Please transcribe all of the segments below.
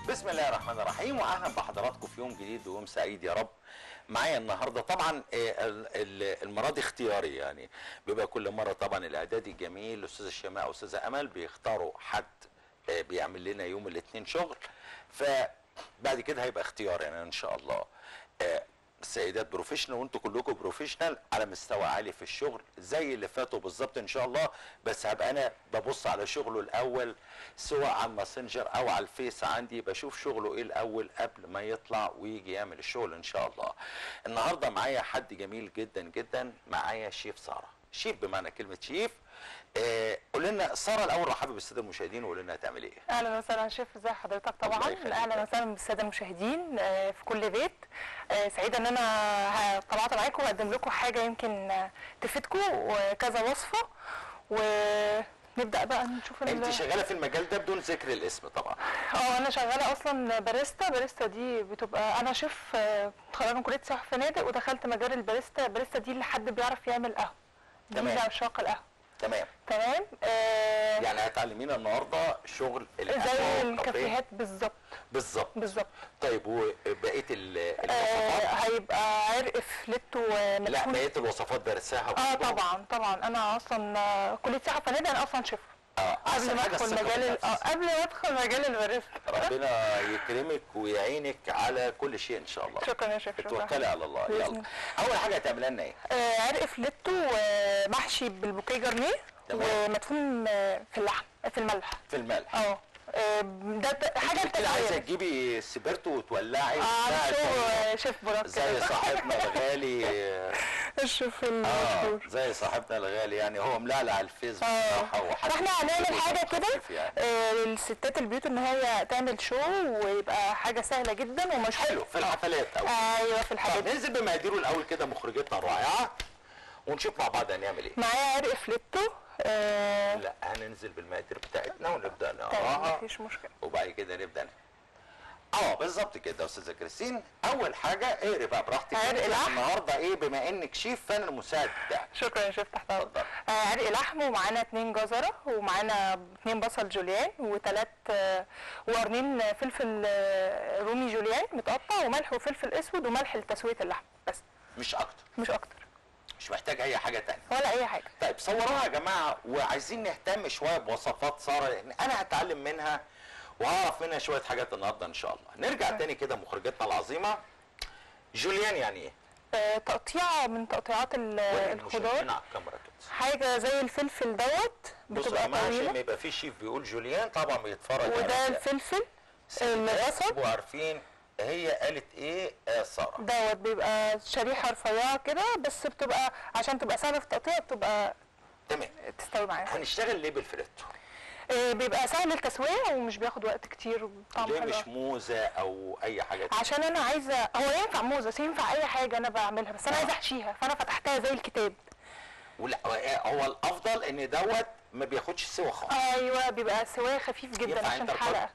بسم الله الرحمن الرحيم واهلا بحضراتكم في يوم جديد ويوم سعيد يا رب معايا النهارده طبعا آه، ال- ال- المره دي اختياري يعني بيبقى كل مره طبعا الاعدادي الجميل الاستاذ الشماء واستاذه امل بيختاروا حد آه، بيعمل لنا يوم الاثنين شغل فبعد كده هيبقى اختياري يعني ان شاء الله آه، السيدات بروفيشنال وانتوا كلكم بروفيشنال على مستوى عالي في الشغل زي اللي فاتوا بالظبط ان شاء الله بس هبقى انا ببص على شغله الاول سواء على الماسنجر او على الفيس عندي بشوف شغله ايه الاول قبل ما يطلع ويجي يعمل الشغل ان شاء الله النهارده معايا حد جميل جدا جدا معايا شيف ساره شيف بمعنى كلمه شيف آه قول لنا ساره الاول رحبي بالساده المشاهدين وقول لنا هتعمل ايه اهلا وسهلا شيف ازي حضرتك الله طبعا يخليك. اهلا وسهلا بالساده المشاهدين آه، في كل بيت آه، سعيده ان انا ه- طلعت معاكم واقدم لكم حاجه يمكن آه، تفيدكم وكذا وصفه ونبدا بقى نشوف ال- انت شغاله في المجال ده بدون ذكر الاسم طبعا اه انا شغاله اصلا باريستا باريستا دي بتبقى انا شيف آه، متخرجه من كليه سياحه فنادق ودخلت مجال الباريستا الباريستا دي اللي حد بيعرف يعمل قهوه دي تمام. لعشاق القهوه تمام تمام آه يعني هتعلمينا النهارده شغل القهوة زي والكافيه. الكافيهات بالظبط بالظبط بالظبط طيب وبقيه ال- آه الوصفات هيبقى عرق فليتو لا مدفون بقيه الوصفات درسها اه وكده؟ طبعا طبعا انا اصلا آه، كليه سياحه فنادق انا اصلا شيف اه قبل أحسن ما حاجة ادخل الثقة مجال ال- بالنفس. اه قبل ما ادخل مجال الباريستا ربنا يكرمك ويعينك على كل شيء ان شاء الله شكرا يا شيف شكرا توكلي على الله بإذن يلا الله. اول حاجه هتعمل لنا ايه آه عرق فليتو آه، محشي بالبوكيه جرنيه تمام. ومدفون آه، في اللحم في الملح في الملح اه آه، ده ده حاجه انت كده عايزه بتتعمل تجيبي سبرتو وتولعي اه وبتاع شو الدنيا. آه، شيف براك زي كده. صاحبنا الغالي الشيف اه المشهور زي صاحبنا الغالي يعني هو ملعلع على الفيس اه بصراحه وحد فاحنا هنعمل حاجه كده خفيف يعني. آه، للستات البيوت ان هي تعمل شو ويبقى حاجه سهله جدا ومش حلو في الحفلات او ايوه في الحاجات طب دي ننزل بمقاديره الاول كده مخرجتنا الرائعه ونشوف مع بعض هنعمل ايه معايا عرق فليتو آه، لا هننزل بالمقادير بتاعتنا ونبدا تمام نقراها مفيش مشكله وبعد كده نبدا ن- اه بالظبط كده يا استاذه كريستين اول حاجه اقري بقى براحتك عرق انت لحم. النهارده ايه بما انك شيف فانا المساعد بتاعك شكرا يا شيف تحت أمرك. اتفضل. آه عرق لحم ومعانا اتنين جزره ومعانا اتنين بصل جوليان وتلات آه وقرنين فلفل آه، رومي جوليان متقطع وملح وفلفل اسود وملح لتسويه اللحم بس مش اكتر مش اكتر مش محتاج اي حاجه تانية ولا اي حاجه طيب صوروها يا جماعه وعايزين نهتم شويه بوصفات ساره لان انا هتعلم منها وهعرف منها شويه حاجات النهارده ان شاء الله نرجع تاني كده مخرجتنا العظيمه جوليان يعني ايه آه تقطيعه من تقطيعات ال- وري الخضار المشاهدين على الكاميرا كده حاجه زي الفلفل دوت بصوا يا بتبقى جماعه عشان ما طويله يبقى في شيف بيقول جوليان طبعا بيتفرج وده على الفلفل ستات الاسود يبقوا عارفين هي قالت ايه يا ساره دوت بيبقى شريحه رفيعه كده بس بتبقى عشان تبقى سهله في التقطيع بتبقى تمام تستوي معايا هنشتغل ليه بالفريتو آه، بيبقى سهل التسويه ومش بياخد وقت كتير وطعمه ليه حلو مش موزه او اي حاجه تانية؟ عشان انا عايزه هو ينفع موزه بس ينفع اي حاجه انا بعملها بس انا عايزه احشيها فانا فتحتها زي الكتاب ولا هو الافضل ان دوت ما بياخدش سوا خالص ايوه بيبقى سواه خفيف جدا ينفع عشان انتركوت؟ حلقه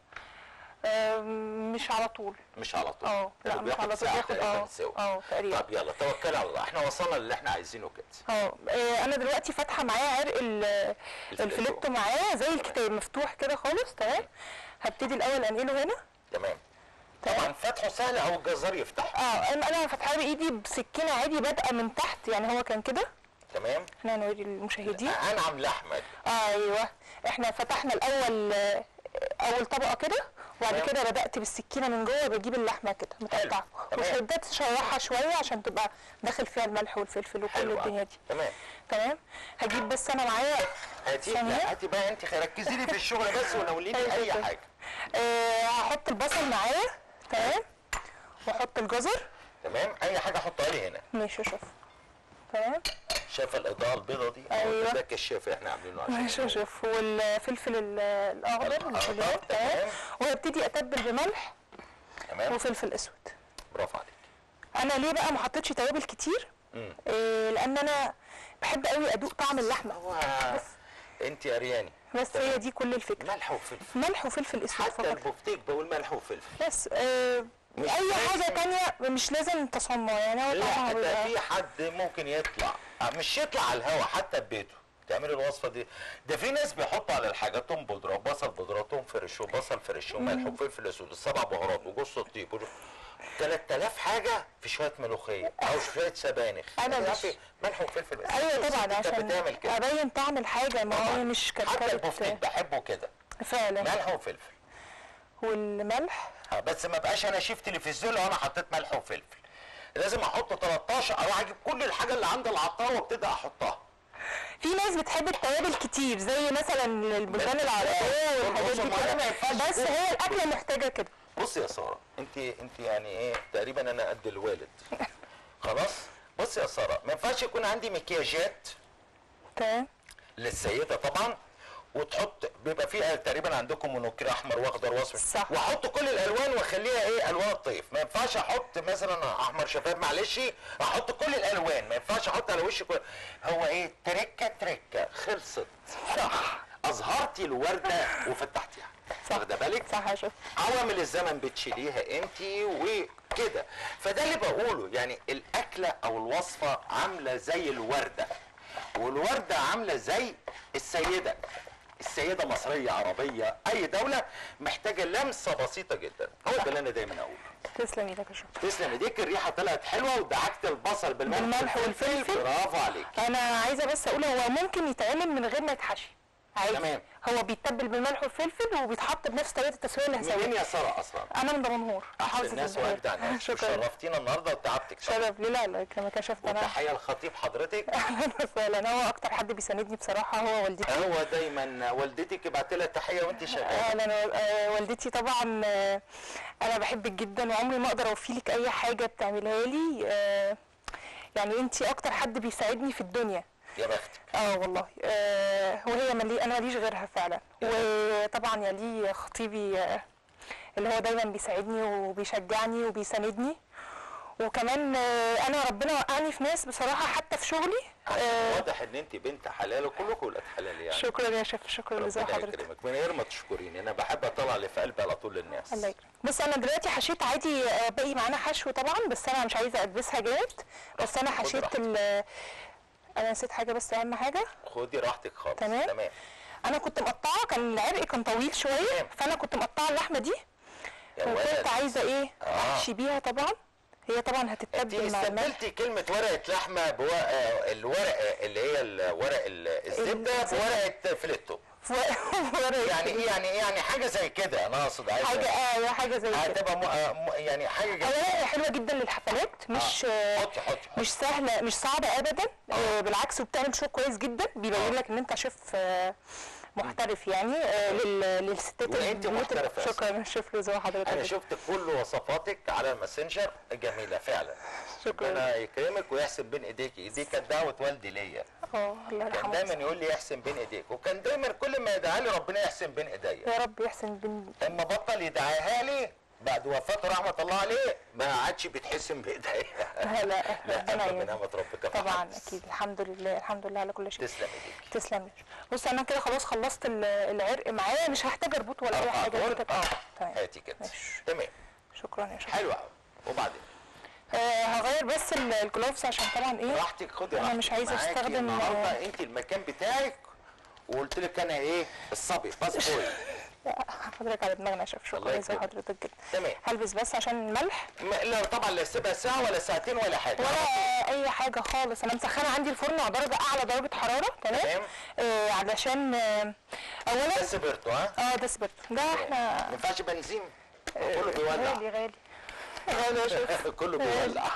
آم، مش على طول مش على طول اه لا هو مش على طول ساعة بياخد تقريباً اه سوا. اه تقريبا طب يلا توكل على الله احنا وصلنا للي احنا عايزينه كده اه آه، انا دلوقتي فاتحه معايا عرق ال- الفليتو. الفليتو معايا زي الكتاب مفتوح كده خالص تمام هبتدي الاول انقله هنا تمام تمام. طبعا فتحه سهل او الجزار يفتحه اه انا انا فاتحاه بايدي بسكينه عادي بادئه من تحت يعني هو كان كده تمام احنا هنوري المشاهدين انعم لحمه دي. ايوه احنا فتحنا الاول آه، اول طبقه كده وبعد تمام. كده بدات بالسكينه من جوه بجيب اللحمه كده متقطعه تمام. وبدات تشوحها شويه عشان تبقى داخل فيها الملح والفلفل وكل حلو الدنيا أوي. دي تمام تمام هجيب بس انا معايا هاتي ثانية. لا هاتي بقى انت ركزي لي في الشغل بس ونوليني أيوة اي كده. حاجه آه هحط البصل معايا تمام واحط الجزر تمام اي حاجه حطها لي هنا ماشي شوف تمام شايفه الاضاءه البيضاء دي أيوة. ده كشاف احنا عاملينه عشان ماشي شوف والفلفل ال- الاخضر الأخضر، الجوليان تمام. تمام وهبتدي اتبل بملح تمام وفلفل اسود برافو عليك انا ليه بقى ما حطيتش توابل كتير مم. إيه لان انا بحب قوي ادوق طعم اللحمه هو بس انت يا رياني بس هي دي كل الفكره ملح وفلفل ملح وفلفل اسود حتى فقط البفتيك بقول ملح وفلفل بس آه مش اي لازم. حاجه تانية مش لازم تصنع يعني هو لا طعمها ده بيبقى في حد ممكن يطلع آه، مش يطلع على الهوا حتى ببيته تعملي الوصفه دي ده في ناس بيحطوا على الحاجات توم بودره بصل بودره توم فريش وبصل فريش وملح وفلفل اسود السبع بهارات وجوز الطيب وجو- 3000 حاجه في شويه ملوخيه او شويه سبانخ أنا مش- تعرفي ملح وفلفل بس ايوه الست طبعا كانت عشان بتعمل كده ابين طعم الحاجه ما هو مش حتى كركبه البفتيك بحبه كده فعلا ملح وفلفل والملح اه بس ما بقاش انا شيف تلفزيون لو انا حطيت ملح وفلفل لازم احط 13 اروح اجيب كل الحاجه اللي عند العطار وابتدي احطها في ناس بتحب التوابل كتير زي مثلا البلدان بس- العربيه والحاجات دي بص، ما أنا ما ينفعش كده بس كده. هي الاكله محتاجه كده بص يا ساره انت انت يعني ايه تقريبا انا قد الوالد خلاص بص يا ساره ما ينفعش يكون عندي مكياجات تمام للسيده طبعا وتحط بيبقى فيها تقريبا عندكم مونوكري احمر واخضر واصفر صح. واحط كل الالوان واخليها ايه الوان الطيف ما ينفعش احط مثلا احمر شفاف معلش احط كل الالوان ما ينفعش احط على وشي كل هو ايه تركه تركه خلصت صح اظهرتي الورده وفتحتيها صح. واخده بالك صح يا شيخ عوامل الزمن بتشيليها انت وكده فده اللي بقوله يعني الاكله او الوصفه عامله زي الورده والورده عامله زي السيده السيده مصريه عربيه اي دوله محتاجه لمسه بسيطه جدا هو ده اللي انا دايما اقوله تسلم ايدك يا شيخ تسلم ايديك الريحه طلعت حلوه ودعكت البصل بالملح بالملح والفلفل. برافو عليك انا عايزه بس اقول هو ممكن يتعمل من غير ما يتحشي عادي تمام. هو بيتبل بالملح والفلفل وبيتحط بنفس طريقه التسويه اللي منين هسويها يا ساره اصلا انا من دمنهور احسن محافظة الناس الدهير. واجدع ناس شكرا شرفتينا النهارده وتعبتك شرف لي لا لا يكرمك يا شيخ ده انا وتحيه لخطيب حضرتك اهلا وسهلا هو اكتر حد بيساندني بصراحه هو والدتي هو دايما والدتك ابعت لها تحيه وانت شغاله اهلا آه، والدتي طبعا آه، انا بحبك جدا وعمري ما اقدر اوفي لك اي حاجه بتعملها لي آه، يعني انت اكتر حد بيساعدني في الدنيا يا بختك اه والله آه وهي ملي انا ماليش غيرها فعلا وطبعا يلي خطيبي آه اللي هو دايما بيساعدني وبيشجعني وبيساندني وكمان آه انا ربنا وقعني في ناس بصراحه حتى في شغلي آه واضح ان انت بنت حلال وكلكم ولاد حلال يعني شكرا يا شيف شكرا لزي ربنا حضرتك يكرمك من غير ما تشكريني انا بحب اطلع اللي في قلبي على طول للناس الله يكرمك بص انا دلوقتي حشيت عادي آه، باقي معانا حشو طبعا بس انا مش عايزه ادبسها جامد بس انا خد حشيت راحتك. ال انا نسيت حاجه بس اهم حاجه خدي راحتك خالص تمام. تمام انا كنت مقطعه كان العرق كان طويل شويه تمام. فانا كنت مقطعه اللحمه دي يا وكنت ولد عايزه ايه آه. احشي بيها طبعا هي طبعا انت هتتبل مع الملح استبدلتي كلمة ورقة لحمة بورقة الورقة اللي هي ال- ورق ال- الزبدة الزبدة. بورقة فليتو ورقة يعني ايه يعني ايه يعني حاجة زي كده انا اقصد عايز حاجه اه حاجه زي كده هتبقى م- آه، م- يعني حاجة جميلة اولا هي حلوه جدا للحفلات مش آه. حطي حطي حطي. مش سهله مش صعبه ابدا آه بالعكس وبتعمل شو كويس جدا بيبين لك ان انت شيف آه محترف يعني آه لل- للستات وأنت البيوت. محترفة أصلاً. شكرا شيف زي حضرتك انا شفت كل وصفاتك على الماسنجر جميلة فعلا شكرا ربنا يكرمك ويحسن بين ايديكي دي كانت دعوة والدي ليا اه الله كان يرحمه دايما يقول لي يحسن بين ايديك وكان دايما كل ما يدعي لي ربنا يحسن بين ايديا يا رب يحسن بين اما بطل يدعيها لي بعد وفاته رحمه الله عليه ما عادش بيتحسن بايديا لا لا لا ربنا أما يعين. بنعمه ربك طبعا فحدث. اكيد الحمد لله الحمد لله على كل شيء تسلم ايديك تسلم لي بص انا كده خلاص خلصت ال- العرق معايا مش هحتاج اربط ولا اي أربع حاجه دور. كده اه تمام هاتي كده ماشي. تمام شكرا يا شيخ حلو قوي وبعدين آه هغير بس ال- الجلوفز عشان طبعا ايه راحتك خدي أنا راحتك مش عايزة معاكي أستخدم- النهارده انت المكان بتاعك وقلت لك انا ايه الصبي باس بوي لا، حضرتك على دماغنا يا شيف الله شكرا زي يكرمك. حضرتك جدا تمام. هلبس بس عشان الملح ما- لا طبعا لا اسيبها ساعه ولا ساعتين ولا حاجه ولا اي حاجه خالص انا مسخنه عندي الفرن على درجه اعلى درجه حراره تمام تمام. آه علشان آه اولا بس برتو ها اه ده سبرتو ده ما احنا ينفعش بنزين كله بيولع غالي غالي غالي يا شيف كله بيولع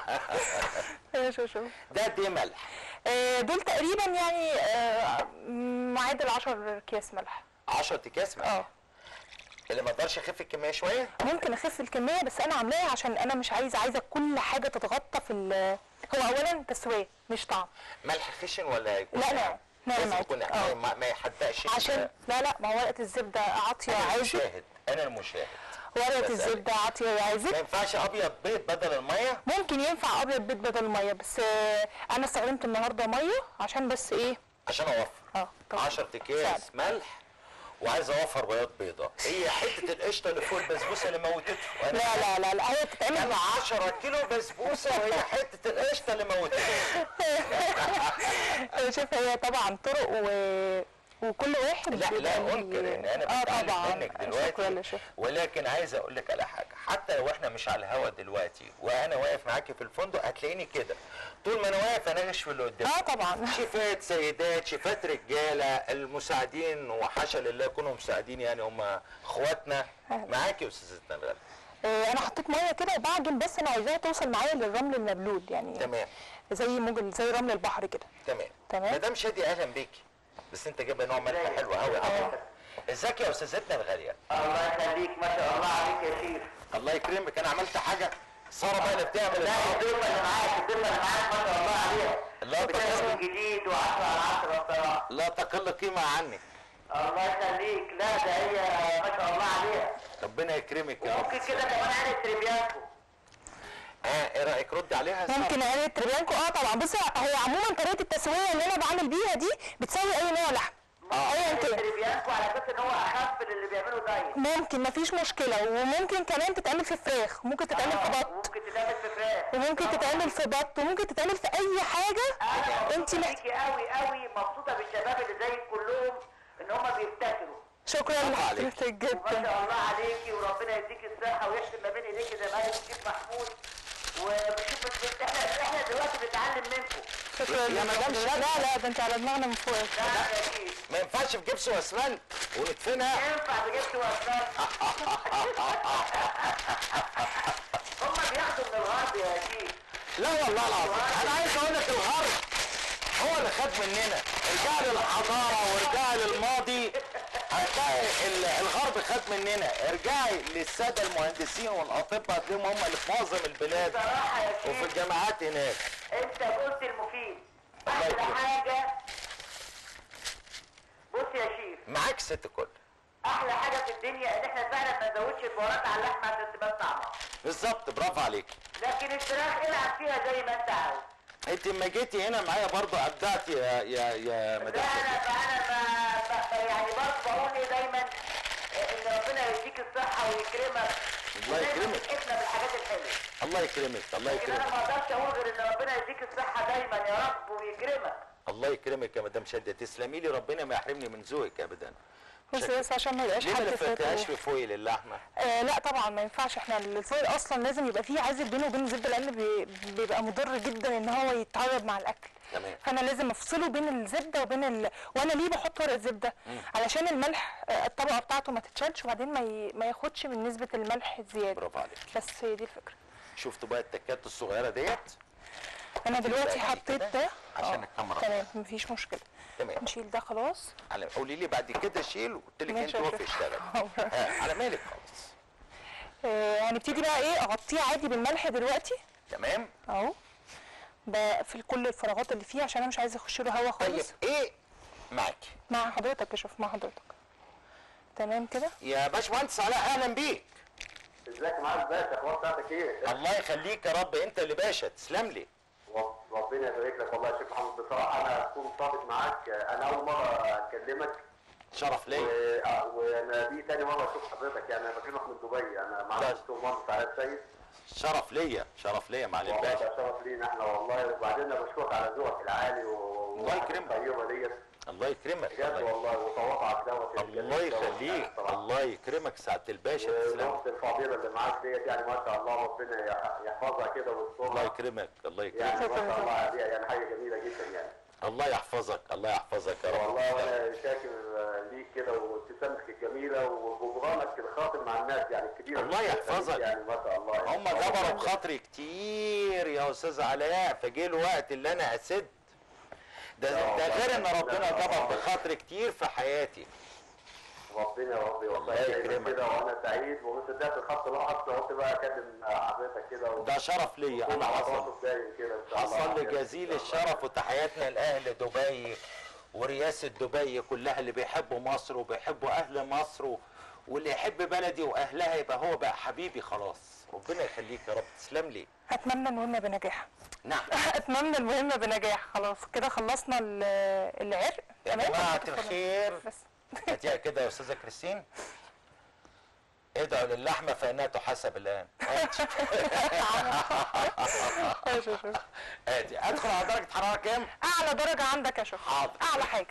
يا شوف شوف ده دي ملح آه، دول تقريبا يعني آه، معادل 10 اكياس ملح 10 اكياس ملح اه اللي ما يقدرش يخف الكميه شويه ممكن اخف الكميه بس انا عاملاها عشان انا مش عايزه عايزه كل حاجه تتغطى في ال- هو اولا تسويه مش طعم ملح خشن ولا يكون لا، لا. ناعم لازم عادي. يكون آه. ما, ما يحدقش ال- عشان لا لا ما هو ورقه الزبده عاطيه انا عايزك المشاهد انا المشاهد ورقه بسألك. الزبده عاطيه ما عايزك ينفعش ابيض بيض بدل الميه ممكن ينفع ابيض بيض بدل الميه بس آه، انا استخدمت النهارده ميه عشان بس ايه عشان اوفر اه طبعاً. 10 اكياس ملح وعايز اوفر بياض بيضه هي حته القشطه اللي فوق البسبوسه اللي موتته لا لا لا لا هي بتتعمل كان 10 كيلو بسبوسه وهي حته القشطه اللي موتته شوف هي طبعا طرق و... وكل واحد لا لا بيبقى ليه- انكر ان انا اه بتعلم طبعا منك شكرا دلوقتي لشيف ولكن عايز اقول لك على حاجه حتى لو احنا مش على الهوا دلوقتي وانا واقف معاكي في الفندق هتلاقيني كده طول ما انا واقف انا في اللي قدامي اه طبعا شيفات سيدات شيفات رجاله المساعدين وحاشا لله يكونوا مساعدين يعني هم اخواتنا معاكي يا استاذتنا الغاليه آه، انا حطيت ميه كده وبعجن بس انا عايزاها توصل معايا للرمل المبلول يعني تمام زي موج زي رمل البحر كده تمام تمام. مدام شادي اهلا بيكي بس انت جايبه نوع ملح حلو قوي اه ازيك يا استاذتنا الغاليه الله يخليك ما شاء الله عليك يا شيخ الله يكرمك انا عملت حاجه ساره بقى اللي بتعمل لا النهارده. الدفة اللي معاك الدفة اللي معاك ما شاء الله عليها لا بتعمل تقل جديد وعشرة على عشرة بصراحة لا تقل قيمه عنك الله يخليك لا ده هي ما شاء الله عليها ربنا يكرمك يا رب ممكن كده كمان عين تريبيانكو اه ايه رايك رد عليها يا سارة؟ ممكن اقلل التريانكو اه طبعا بص هي عموما طريقه التسويه اللي انا بعمل بيها دي بتساوي اي نوع لحم ايا كان تريبيانكو على اساس ان هو اخف من اللي بيعملوا دايت ممكن مفيش مشكله وممكن كمان تتعمل في فراخ ممكن تتعمل في آه، بط ممكن تتعمل في فراخ وممكن تتعمل في بط وممكن تتعمل في اي حاجه انت انت محت... فيكي قوي قوي مبسوطه بالشباب اللي زيك كلهم ان هم بيبتكروا شكرا عليك. لحضرتك وما جدا شاء الله عليكي وربنا يديك الصحه ويحسن ما بين ايديك زي ما قال الشيخ محمود وشوف احنا احنا دلوقتي بنتعلم منكم شكرا يا مدام لا شادي. لا ده انت على دماغنا من فوق لا يا شيخ ما ينفعش في جبس واسمنت وندفنها ينفع بجبت واسنان هم بياخدوا من الغرب يا شيخ لا والله العظيم انا عايز اقول لك الغرب هو اللي خد مننا ارجع للحضاره وارجع للماضي هتلاقي ال- الغرب خد مننا ارجعي للساده المهندسين والاطباء هتلاقيهم هم اللي في معظم البلاد بصراحه يا وفي شيخ الجامعات هناك انت قلت المفيد الله احلى يكرمك. حاجه بص يا شيخ معاك ست كل احلى حاجه في الدنيا ان احنا فعلا ما نزودش البهارات على اللحمه عشان تبان طعمها بالظبط برافو عليك لكن الفراخ العب فيها زي ما انت عاوز انت لما جيتي هنا معايا برضه ابدعتي يا يا يا لا مدام انا فانا ما ب- ب- يعني برضه بقول ايه دايما ان ربنا يديك الصحه ويكرمك الله ودايما يكرمك. تسعدنا بالحاجات الحلوه الله يكرمك الله لكن انا يكرمك ما اقدرش اقول غير ان ربنا يديك الصحه دايما يا رب ويكرمك الله يكرمك يا مدام شاديه تسلمي لي ربنا ما يحرمني من ذوقك ابدا بص بس عشان ما يبقاش ليه ما حد لفتهاش فاكر في فويل اللحمه آه لا طبعا ما ينفعش احنا الفويل اصلا لازم يبقى فيه عازل بينه وبين الزبده لان بي- بيبقى مضر جدا ان هو يتعرض مع الاكل تمام. فانا لازم افصله بين الزبده وبين ال... وانا ليه بحط ورق زبده علشان الملح آه، الطبقه بتاعته ما تتشالش وبعدين ما ي... ما ياخدش من نسبه الملح الزياده برافو عليك بس هي دي الفكره شفتوا بقى التكات الصغيره ديت انا دلوقتي بقى حطيت كده ده عشان آه، الكاميرا. تمام مفيش مشكله تمام نشيل ده خلاص على قولي لي بعد كده شيل وقلت لك انت ماشي يا وقفي شيخ. اشتغل حاضر. آه على مالك خالص آه هنبتدي بقى ايه اغطيه عادي بالملح دلوقتي تمام اهو بقفل كل الفراغات اللي فيه عشان انا مش عايزه اخش له هوا طيب خالص ايه معاكي مع حضرتك يا شوف مع حضرتك تمام كده يا باشمهندس علاء اهلا بيك ازيك معاك باشا اخبار بتاعتك ايه؟ الله يخليك يا رب انت اللي باشا تسلم لي رب- ربنا يبارك لك والله يا شيخ محمد بصراحه انا اكون صادق معاك انا اول مره اكلمك شرف و... ليا آه، وانا دي تاني مره اشوف حضرتك يعني انا بكلمك من دبي انا مع ده- الدكتور مهندس علاء السيد شرف ليا شرف ليا معالي والله الباشا ده شرف لينا احنا والله وبعدين انا بشكرك على ذوقك العالي و... الله يكرمك. الطيبه ديت الله يكرمك بجد الله, والله وتواضعك دوت الله يخليك الله يكرمك سعاده الباشا تسلم والنقط الفاضله اللي معاك ديت يعني ما شاء الله ربنا يح- يحفظها كده الله ويسترها يكرمك الله يعني يكرمك ما شاء الله عليها يعني حاجه جميله جدا يعني الله يحفظك الله يحفظك يا رب والله وانا شاكر ليك كده وابتسامتك الجميله وجبرانك الخاطر مع الناس يعني الكبيره الله يحفظك. يعني ما شاء الله هم جبروا بخاطري كتير يا استاذ علاء فجه الوقت اللي انا اسد ده ده غير ان ربنا جبر بخاطري كتير في حياتي ربنا يا رب الله يوفقك يكرمك. كده وانا سعيد وصدقت الخط الاحمر قلت بقى اكلم حضرتك كده و- ده شرف ليا انا وكل حصل تواصل دايم كده ان شاء الله حصل لي جزيل الشرف وتحياتنا لاهل دبي ورئاسه دبي كلها اللي بيحبوا مصر وبيحبوا اهل مصر و... واللي يحب بلدي واهلها يبقى هو بقى حبيبي خلاص ربنا يخليك يا رب تسلم لي اتمنى المهمه بنجاح نعم اتمنى المهمه بنجاح خلاص كده خلصنا ال- العرق يا تمام جماعة خلاص. الخير بس هاتيها كده يا استاذه كريستين ادعوا للحمه فانها تحسب الان هاتي ماشي يا شيف. هاتي ادخل على درجه حراره كام اعلى درجه عندك يا شيف حاضر. اعلى حاجه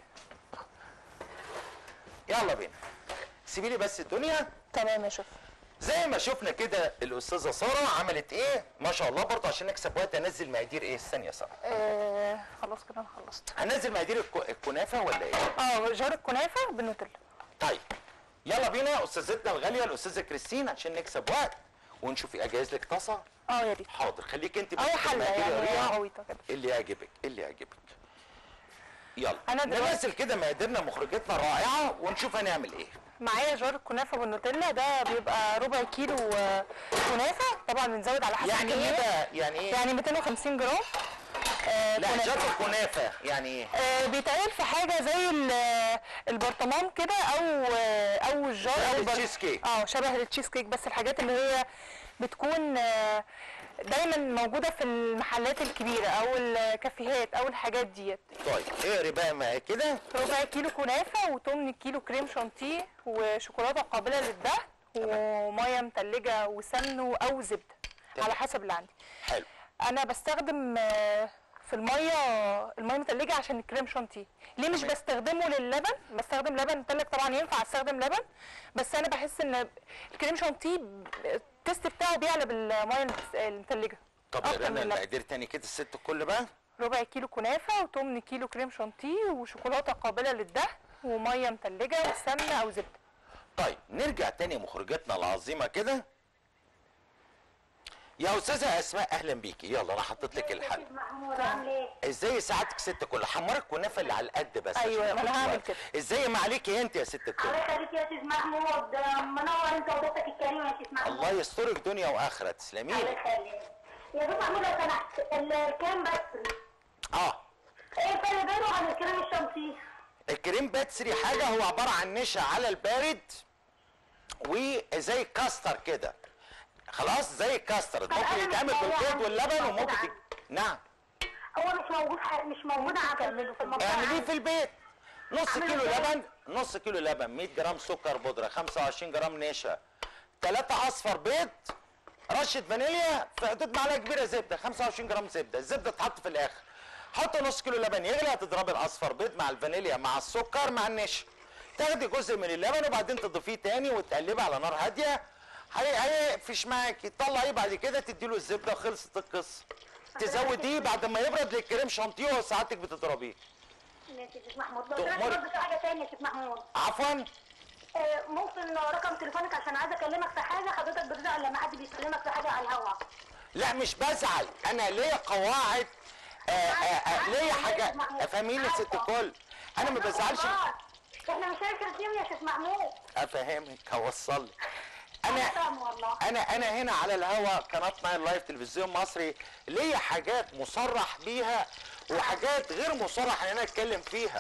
يلا بينا سيبي لي بس الدنيا تمام يا شيف زي ما شفنا كده الاستاذه ساره عملت ايه ما شاء الله برضه عشان نكسب وقت انزل مقادير ايه استني يا ساره آه خلاص كده انا خلصت هنزل مقادير الكو- الكنافه ولا ايه اه جار الكنافه بالنوتيلا طيب يلا بينا استاذتنا الغاليه الاستاذه كريستين عشان نكسب وقت ونشوف اجهز لك طاسه اه يا ريت حاضر خليك انت او بس حله المقادير يا يعني ريا. غويطه كده اللي يعجبك اللي يعجبك يلا أنا دلوقتي- ننزل كده مقاديرنا مخرجتنا الرائعه ونشوف هنعمل ايه معايا جار الكنافه بالنوتيلا ده بيبقى ربع كيلو آه، كنافه طبعا بنزود على حسب يعني ايه الكمية. بقى يعني ايه يعني 250 جرام آه لا كنافة. جات الكنافه يعني ايه آه بيتعمل في حاجه زي ال- البرطمان كده او آه، او الجار شبه او البر- التشيز كيك. اه شبه التشيز كيك بس الحاجات اللي هي بتكون آه، دايما موجوده في المحلات الكبيره او الكافيهات او الحاجات ديت طيب اقري بقى معايا كده ربع كيلو كنافه وتمن كيلو كريم شانتيه وشوكولاته قابله للدهن وميه متلجه وسمن او زبده تمام. على حسب اللي عندي حلو انا بستخدم آه، في الميه الميه متلجه عشان الكريم شانتيه ليه مش تمام. بستخدمه للبن بستخدم لبن متلج طبعا ينفع استخدم لبن بس انا بحس ان الكريم شانتيه التست بتاعه بيعلى بالميه المت- المتلجه طب أكتر اقرا من لنا اللبن. المقادير تاني كده الست الكل بقى ربع كيلو كنافه وتمن كيلو كريم شانتيه وشوكولاته قابله للدهن وميه متلجه وسمنه او زبده طيب نرجع تاني مخرجاتنا العظيمه كده يا استاذه اسماء اهلا بيكي يلا انا حطيت لك الحل محمود عامل ايه؟ ازاي سعادتك ست كل حمار الكنافه اللي على القد بس أيوة، عشان ما أنا ناخد هعمل وقت. كده. ازاي ما عليكي انت يا ست الكل الله يخليك يا استاذ محمود آه، منور انت وضيفتك الكريمه يا استاذ محمود الله يسترك دنيا واخره تسلمي الله لي يخليك يا استاذ محمود لو سمحت الكريم بس اه ايه الفرق بينه وبين الكريم الشمسي؟ الكريم باتسري حاجه هو عباره عن نشا على البارد وزي كاستر كده خلاص زي الكاستر طب ممكن أنا يتعمل مش بالبيض طالعة، واللبن مش وممكن موجودة تك... نعم هو مش موجود ح- مش موجود على في المنطقه اعمليه عندي. في البيت نص أعمله كيلو إزاي؟ لبن نص كيلو لبن 100 جرام سكر بودره 25 جرام نشا 3 اصفر بيض رشه فانيليا في حدود معلقه كبيره زبده 25 جرام زبده الزبده تتحط في الاخر حط نص كيلو لبن يغلي هتضربي الاصفر بيض مع الفانيليا مع السكر مع النشا تاخدي جزء من اللبن وبعدين تضيفيه تاني وتقلبي على نار هاديه هي- هيقفش معاكي تطلعيه بعد كده تديله الزبده وخلصت القصه تزوديه بعد ما يبرد للكريم شانتيه وساعتك بتضربيه ماشي يا استاذ محمود لو تؤمري. سمحت برضه في حاجه ثانيه يا استاذ محمود عفوا آه، ممكن رقم تليفونك عشان عايزه اكلمك في حاجه حضرتك بتزعل لما حد بيكلمك في حاجه على الهوا لا مش بزعل انا ليا قواعد آه، آه، آه، ليا حاجات افهميني يا ست الكل انا ما بزعلش احنا مش هنكر يا استاذ محمود افهمك هوصل انا انا فاهمه والله انا انا هنا على الهوا قناه ناين لايف تلفزيون مصري ليا حاجات مصرح بيها وحاجات غير مصرح ان انا اتكلم فيها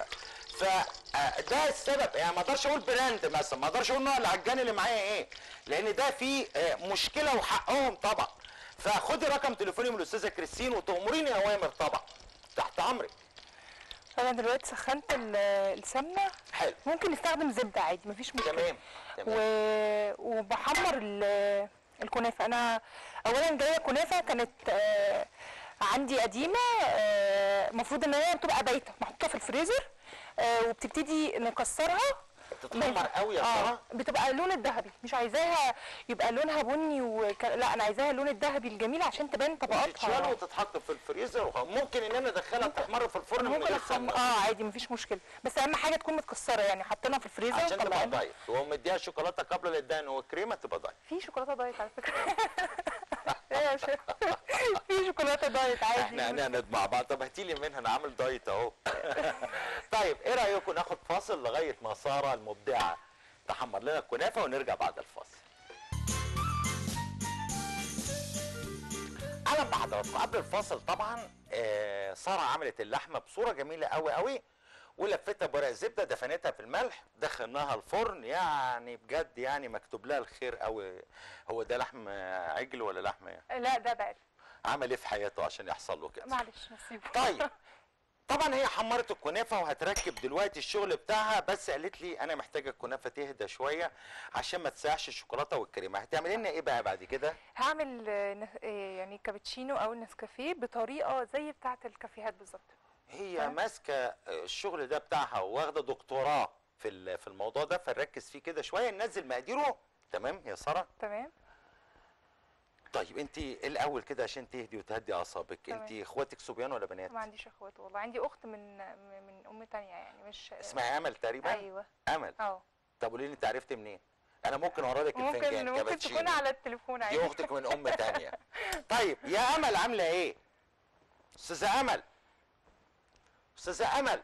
فده السبب يعني ما اقدرش اقول براند مثلا ما اقدرش اقول نوع العجان اللي معايا ايه لان ده فيه آه، مشكله وحقهم طبعا فخدي رقم تليفوني من الاستاذه كريستين وتامريني اوامر طبعا تحت امرك انا دلوقتي سخنت ال- السمنه حلو ممكن نستخدم زبده عادي مفيش مشكله تمام و... تمام وبحمر ال- الكنافه انا اولا جايه كنافه كانت آه، عندي قديمه المفروض ان هي بتبقى بايته محطوطه في الفريزر آه، وبتبتدي نكسرها تتحمر قوي يا اه ساره بتبقى اللون الذهبي مش عايزاها يبقى لونها بني وك... لا انا عايزاها اللون الذهبي الجميل عشان تبان تتشال طبقاتها وتتحط في الفريزر ممكن ان انا ادخلها تحمر في الفرن من ممكن غير أخم... سمنه اه عادي مفيش مشكله بس اهم حاجه تكون متكسره يعني حطينا في الفريزر عشان تبقى وطلعناها. دايت ومديها شوكولاته قبل الدهن وكريمه تبقى دايت في شوكولاته دايت على فكره ايه يا شيخ في شوكولاته دايت عادي احنا هنعند مع بعض طب هاتي لي منها انا عامل دايت اهو طيب ايه رايكم ناخد فاصل لغايه ما ساره المبدعه تحمر لنا الكنافه ونرجع بعد الفاصل اهلا بحضراتكم قبل الفاصل طبعا آه ساره عملت اللحمه بصوره جميله قوي قوي ولفتها بورق زبده دفنتها في الملح دخلناها الفرن يعني بجد يعني مكتوب لها الخير قوي هو ده لحم عجل ولا لحم لا ده بقى عمل ايه في حياته عشان يحصل له كده معلش نسيبه طيب طبعا هي حمرت الكنافه وهتركب دلوقتي الشغل بتاعها بس قالت لي انا محتاجه الكنافه تهدى شويه عشان ما تسيحش الشوكولاته والكريمه هتعمل لنا ايه بقى بعد كده هعمل آه، نس- آه، يعني كابتشينو او نسكافيه بطريقه زي بتاعه الكافيهات بالظبط هي تمام. ماسكه الشغل ده بتاعها واخده دكتوراه في ال- في الموضوع ده فنركز فيه كده شويه ننزل مقاديره تمام يا ساره تمام طيب انت الاول كده عشان تهدي وتهدي اعصابك تمام. انت اخواتك صبيان ولا بنات ما عنديش اخوات والله عندي اخت من من ام تانية يعني مش اسمها امل تقريبا ايوه امل اه طب قولي لي انت عرفت منين انا ممكن اوري لك ممكن الفنجان ممكن كابتشينو. تكون على التليفون عادي دي اختك من ام تانية طيب يا امل عامله ايه استاذه امل استاذه امل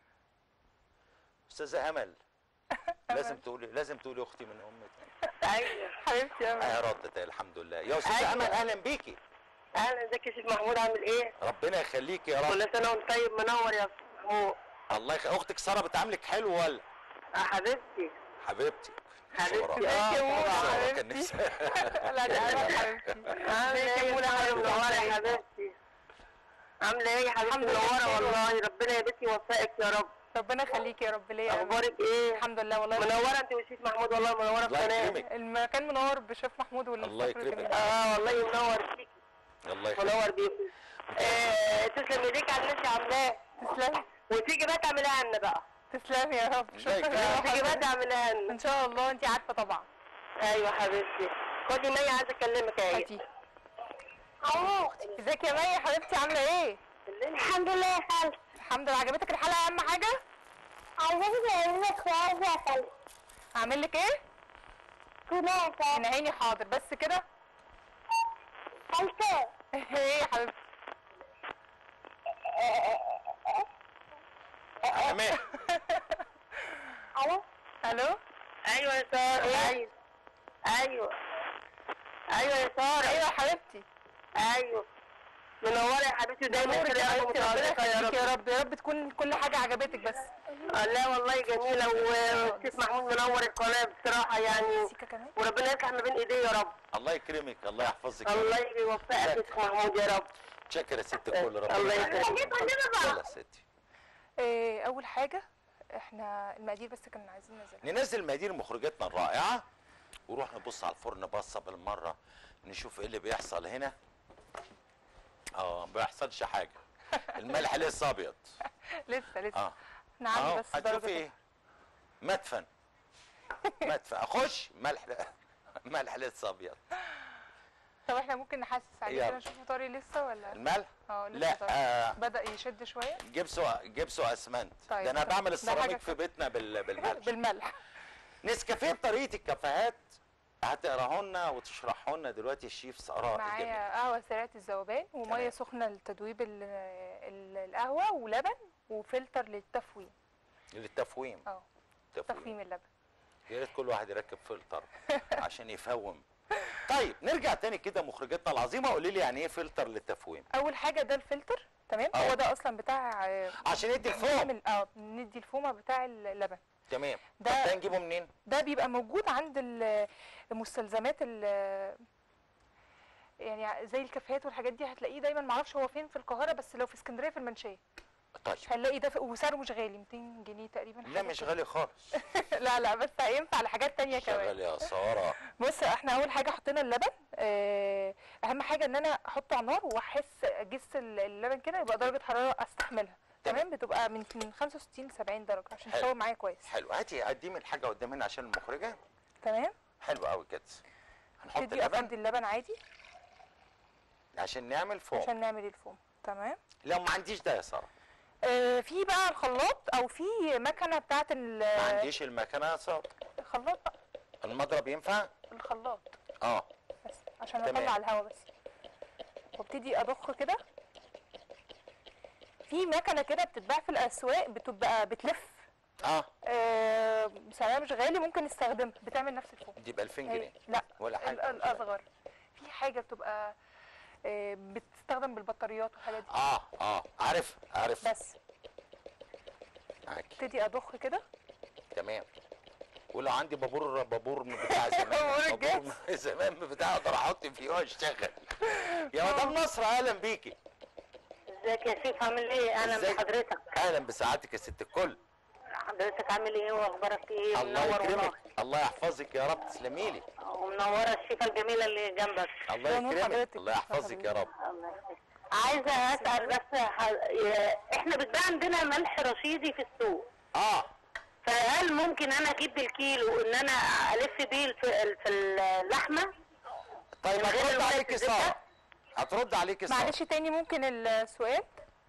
استاذه امل لازم تقولي لازم تقولي اختي من ام تانية ايوه حبيبتي يا اه ردت الحمد لله يا استاذه أيوة. امل اهلا بيكي اهلا ازيك يا شيخ محمود عامل ايه؟ ربنا يخليكي يا رب كل سنه وانت طيب منور يا أستاذ محمود الله يخ... اختك ساره بتعاملك حلو ولا يا حبيبتي حبيبتي حبيبتي سارة. اه يا مولى طبعا. سارة كان حبيبتي. نفسها لا ده أمل حبيبتي عامله ايه يا مولى حبيبتي منوره يا حبيبتي عامله ايه يا حبيبتي الحمد لله منوره بخير والله ربنا يا بنتي يوفقك يا رب ربنا يخليكي يا رب ليا يا أمل. اخبارك ايه؟ الحمد لله والله منوره انت وشيخ محمود والله منوره الله القناه يكرمك المكان منور بشيف محمود الله والفقر يكرمك. الجميل. اه والله منور فيك الله يخليك منور بيكم آه تسلم ايديك على اللي انت عاملاه تسلمي وتيجي بقى تعمليها لنا بقى تسلمي يا رب الله شكرا يكرمك. يا تيجي بقى حبيبتي. تعمليها لنا ان شاء الله انت عارفه طبعا ايوه حبيبتي خدي مي عايزه اكلمك يا هاتي ازيك يا مي يا حبيبتي عامله ايه الحمد لله يا خالد الحمد لله عجبتك الحلقه اهم حاجه عايزاك تعملك وعايزة يا خالد اعمل لك ايه كنافة من عيني حاضر بس كده خالتة ايه يا حبيبتي امان ألو الو ايوه يا ساره ايوه ايوه ايوه يا ساره ايوه يا حبيبتي ايوه منوره يا حبيبتي دايما نورك كده يا يا حبيبتي ربنا متعلقه يا يخليكي رب يا رب يا رب تكون كل حاجه عجبتك بس آه، لا والله جميله والشيخ محمود منور القناه بصراحه يعني سيكا كمان وربنا يفتح ما بين ايديه يا رب الله يكرمك الله يحفظك الله يوفقك يا شيخ محمود يا رب شكرا يا ست الكل ربنا الله يخليك. يخليك يلا يا ستي إيه اول حاجه احنا المقادير بس كنا عايزين ننزلها ننزل مقادير مخرجاتنا الرائعه ونروح نبص على الفرن بصه بالمره نشوف ايه اللي بيحصل هنا اه ما بيحصلش حاجه الملح لسه ابيض لسه لسه اه نعلي اه بس درجه هتشوفي ايه مدفن مدفن اخش ملح ملح لسه ابيض طب احنا ممكن نحسس عليه يلا. كده نشوفه طري لسه ولا الملح اه لسه لا طري. آه بدا يشد شويه جبسوا جبسوا اسمنت طيب، ده انا طيب. بعمل ده السيراميك حاجة في بيتنا بال- بالملح بالملح نسكافيه بطريقه الكافيهات هتقراه لنا وتشرحه لنا دلوقتي الشيف ساره الجميل معايا قهوه سريعه الذوبان وميه تمام. سخنه لتدويب ال- ال- القهوه ولبن وفلتر للتفويم للتفويم اه تفويم تفويم اللبن يا ريت كل واحد يركب فلتر عشان يفوم طيب نرجع تاني كده مخرجتنا العظيمه قولي لي يعني ايه فلتر للتفويم اول حاجه ده الفلتر تمام اه. هو ده اصلا بتاع آه، عشان يدي الفوم بنعمل- اه ندي الفومه بتاع اللبن تمام ده- طب ده نجيبه منين ده بيبقى موجود عند ال- المستلزمات ال يعني زي الكافيهات والحاجات دي هتلاقيه دايما معرفش هو فين في القاهره بس لو في اسكندريه في المنشيه طيب هنلاقي ده في وسعره مش غالي 200 جنيه تقريبا لا حاجة مش كده. غالي خالص لا لا بس هينفع لحاجات تانية شغال كمان يا ساره بص احنا اول حاجه حطينا اللبن اه اهم حاجه ان انا احطه على النار واحس اجس ال- اللبن كده يبقى درجه حراره استحملها تمام. تمام بتبقى من من 65 ل 70 درجه عشان حلو. تسوي معايا كويس حلو هاتي قدمي الحاجه قدامنا عشان المخرجه تمام حلو قوي كده هنحط تدي افضي اللبن اللبن عادي عشان نعمل فوم عشان نعمل الفوم تمام لو ما عنديش ده يا ساره آه في بقى الخلاط او في مكنه بتاعت ال- ما عنديش المكنه يا ساره الخلاط بقى المضرب ينفع الخلاط اه بس عشان تمام. اطلع الهواء بس وابتدي اضخ كده في مكنه كده بتتباع في الاسواق بتبقى بتلف اه آه سعرها مش غالي ممكن نستخدمها بتعمل نفس الفوم دي ب 2000 هي- جنيه لا ولا حاجة. ال- الاصغر في حاجه بتبقى آه بتستخدم بالبطاريات والحاجات دي اه اه عارف عارف بس معاكي ابتدي اضخ كده تمام ولو عندي بابور بابور من بتاع زمان بابور بابور من زمان من بتاع اقدر احط فيه واشتغل يا مدام نصر اهلا بيكي ازيك يا شيف عامل ايه؟ اهلا ازيك؟ بحضرتك اهلا بسعادتك يا ست الكل حضرتك عامل ايه واخبارك ايه؟ الله منور يكرمك والله الله يحفظك يا رب تسلمي لي ومنوره الشيفه الجميله اللي جنبك الله يا نور يكرمك حضرتك. الله يحفظك يا رب الله يخليك. عايزه اسال بس ح... يا- احنا بيتباع عندنا ملح رشيدي في السوق اه فهل ممكن انا اجيب بالكيلو ان انا الف بيه الف... في اللحمه؟ طيب من غير هترد الورق عليكي الزبدة؟ ساره هترد عليكي ساره معلش تاني ممكن السؤال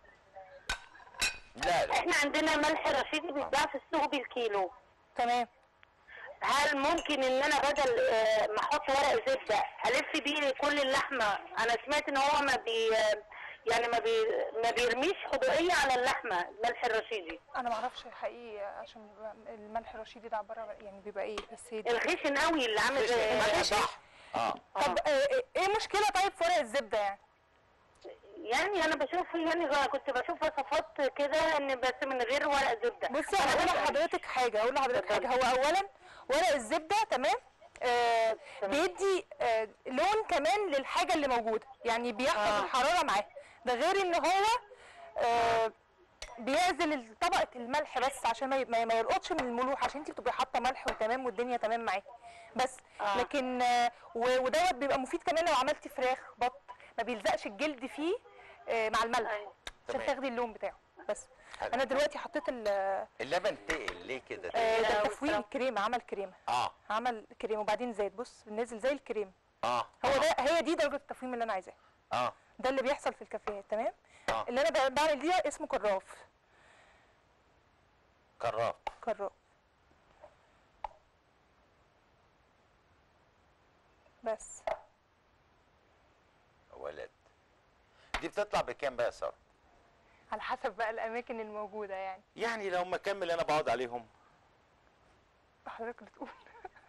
لا لا احنا عندنا ملح رشيدي بيتباع في السوق بالكيلو تمام هل ممكن ان انا بدل آه، ما احط ورق زبده الف بيه كل اللحمه انا سمعت ان هو ما بي يعني ما بي ما بيرميش حدوقيه على اللحمه الملح الرشيدي انا ما اعرفش حقيقي عشان بيبقى الملح الرشيدي ده عباره عن- يعني بيبقى ايه بس هي دي الخشن قوي اللي عامل مش زي ملح صح اه طب آه، ايه مشكله طيب في ورق الزبده يعني يعني انا بشوف يعني بقى كنت بشوف وصفات كده ان بس من غير ورق زبده بصي انا هقول لحضرتك حاجه هقول لحضرتك حاجه هو اولا ورق الزبده تمام آه بيدي آه لون كمان للحاجه اللي موجوده يعني بيحفظ آه. الحراره معاه ده غير ان هو آه بيعزل طبقه الملح بس عشان ما ي- ما ما يلقطش من الملوحه عشان انت بتبقي حاطه ملح وتمام والدنيا تمام معاكي بس آه. لكن آه و- ودوت بيبقى مفيد كمان لو عملتي فراخ بط ما بيلزقش الجلد فيه آه مع الملح أيوة. عشان تمام. تاخدي اللون بتاعه بس حلو. انا دلوقتي حطيت ال اللبن تقل ليه كده آه، لا، ده والصراحة- تفويل الكريمه عمل كريمه اه عمل كريمه وبعدين زاد بص نزل زي الكريمه اه هو آه. ده هي دي درجه التفويم اللي انا عايزاها اه ده اللي بيحصل في الكافيهات تمام اه اللي انا ب- بعمل دي اسمه كراف كراف كراف بس ولد دي بتطلع بكام بقى يا ساره على حسب بقى الاماكن الموجوده يعني يعني لو ما كمل انا بقعد عليهم حضرتك اللي تقول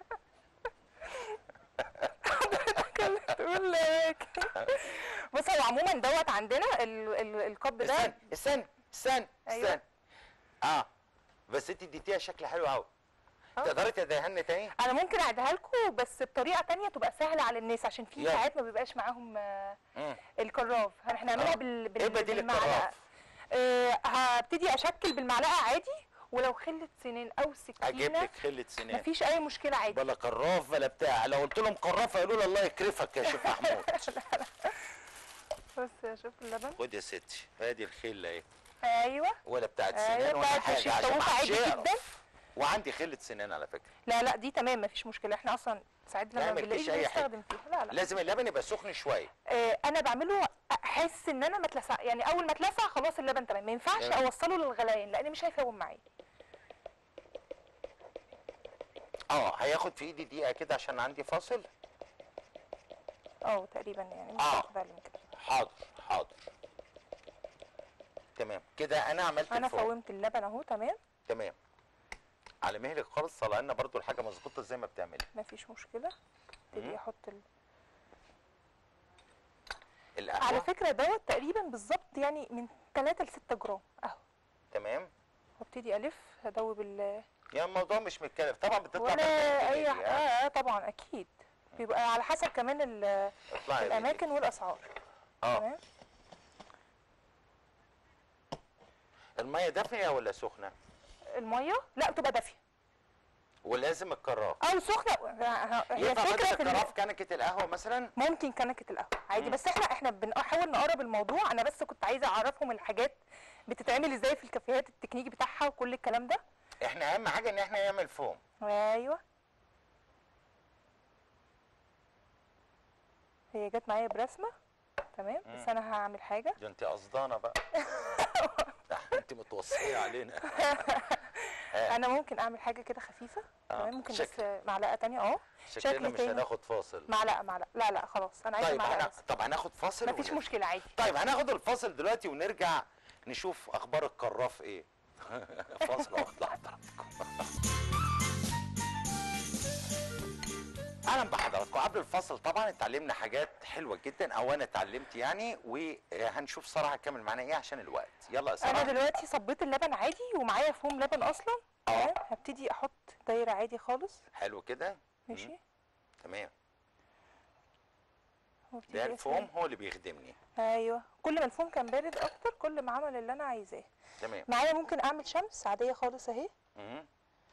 حضرتك اللي تقول الاماكن بص هو عموما دوت عندنا ال- ال- الكب ده استنى استنى استنى أيوة. استنى اه بس انت اديتيها شكل حلو قوي آه. تقدري تديها لنا تاني انا ممكن اعيدها لكم بس بطريقه تانية تبقى سهله على الناس عشان في يلا. ساعات ما بيبقاش معاهم آه، مم. الكراف احنا هنعملها آه. بال... بال... ايه بديل بالمعلقه الكراف آه هبتدي اشكل بالمعلقه عادي ولو خله سنين او اجيب سكينه لك خله سنان مفيش اي مشكله عادي بلا كراف بلا بتاع لو قلت لهم كراف هيقولوا لي الله يكرفك يا شيخ محمود بص يا شوف اللبن خد يا ستي ادي الخله اهي ايوه ولا بتاعت ايوه سنان ولا بتاعت حاجه الشيخ عشان طاووق محدش عادي يعرف. جدا وعندي خله سنان على فكره لا لا دي تمام مفيش مشكله احنا اصلا ساعات لا، لما مفيش بنلاقيش أي حاجة. بنستخدم فيها لا لا لازم اللبن يبقى سخن شويه آه انا بعمله احس ان انا ما اتلسع يعني اول ما اتلسع خلاص اللبن تمام ما ينفعش تمام. اوصله للغليان لان مش هيفوم معايا اه هياخد في ايدي دقيقه كده عشان عندي فاصل اه تقريبا يعني مش آه. هاخد اقل من كده حاضر حاضر تمام كده انا عملت انا الفوم فومت اللبن اهو تمام تمام على مهلك خالص طلع لنا برضو الحاجه مظبوطه زي ما بتعملي مفيش مشكله ابتدي مم. احط ال... القهوه على فكره دوت تقريبا بالظبط يعني من 3 ل 6 جرام اهو تمام وابتدي الف ادوب ال يعني الموضوع مش متكلف طبعا بتطلع ولا بالتدريج اي يعني. اه آه، طبعا اكيد بيبقى على حسب كمان ال- اطلعي الاماكن والاسعار اه تمام الميه دافيه ولا سخنه الميه لا بتبقى دافيه ولازم الكراف او سخنه هي ينفع الفكره بدل في ال- الكراف كنكه القهوه مثلا ممكن كنكه القهوه عادي مم. بس احنا احنا بنحاول نقرب الموضوع انا بس كنت عايزه اعرفهم الحاجات بتتعمل ازاي في الكافيهات التكنيك بتاعها وكل الكلام ده احنا اهم حاجه ان احنا نعمل فوم ايوه هي جت معايا برسمه تمام بس انا هعمل حاجه ده انت قصدانه بقى ده انت متوصيه علينا انا ممكن اعمل حاجه كده خفيفه آه، تمام ممكن شكل. بس معلقه تانية اه شكلنا شكل مش تاني. هناخد فاصل معلقه معلقه لا لا خلاص انا عايزه طيب معلقه هنا بس طب هناخد فاصل مفيش ونرجع. مشكله عادي طيب هناخد الفاصل دلوقتي ونرجع نشوف اخبار الكراف ايه فاصل واحد لحضراتكم اهلا بحضراتكم قبل الفاصل طبعا اتعلمنا حاجات حلوه جدا او انا اتعلمت يعني وهنشوف ساره هتكمل معانا ايه عشان الوقت يلا يا انا ساره دلوقتي صبيت اللبن عادي ومعايا فوم لبن اصلا اه. تمام هبتدي احط دايره عادي خالص حلو كده ماشي تمام وابتدي ده أسوي. الفوم هو اللي بيخدمني ايوه كل ما الفوم كان بارد اكتر كل ما عمل اللي انا عايزاه تمام معايا ممكن اعمل شمس عاديه خالص اهي مهم.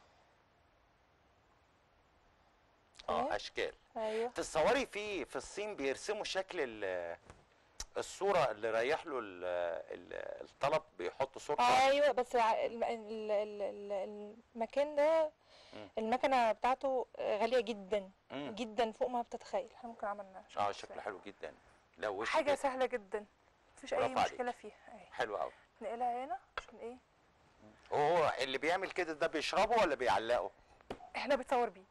تمام. اه اشكال ايوه تصوري في في الصين بيرسموا شكل ال- الصوره اللي رايح له ال- ال- الطلب بيحطوا صورته ايوه بس ع- الم- ال- ال- ال- المكان ده مم. المكنه بتاعته غاليه جدا مم. جدا فوق ما بتتخيل احنا ممكن عملنا اه شكله حلو جدا لا وش حاجه كده. سهله جدا مفيش اي برافو عليك. مشكله فيها اهي حلو قوي نقلها هنا عشان ايه هو اللي بيعمل كده ده بيشربه ولا بيعلقه؟ احنا بتصور بيه